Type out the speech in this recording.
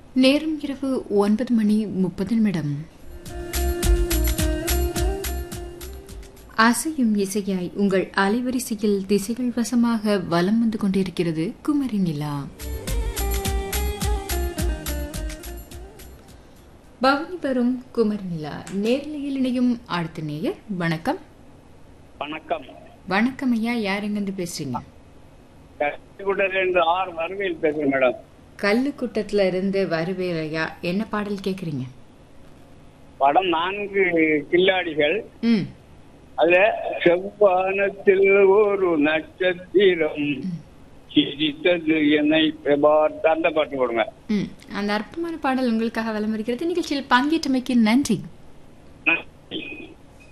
நேரம் இரவு ஒன்பது மணி முப்பது நிமிடம் அசையும் இசையாய் உங்கள் அலைவரிசையில் திசைகள் வசமாக வலம் வந்து கொண்டிருக்கிறது குமரி நிலா பவனி வரும் குமரி நிலா நேர்லையில் இணையும் அடுத்த நேயர் வணக்கம் வணக்கம் வணக்கம் ஐயா யார் எங்கிருந்து பேசுறீங்க கட்டிக்குடலேருந்து ஆர் வருகையில் பேசுறேன் மேடம் கல்லுக்கூட்டத்துல இருந்து வருவேல் ஐயா என்ன பாடல் கேக்குறீங்க படம் நான்கு கில்லாடிகள் ம் அதுல செவ்வானத்தில் ஒரு நட்சத்திரம் சிரித்தது என்னை பார்த்து அந்த பாட்டு போடுங்க ம் அந்த அற்புதமான பாடல் உங்களுக்காக விளம்பரிக்கிறது நிகழ்ச்சியில் பங்கேற்றமைக்கு நன்றி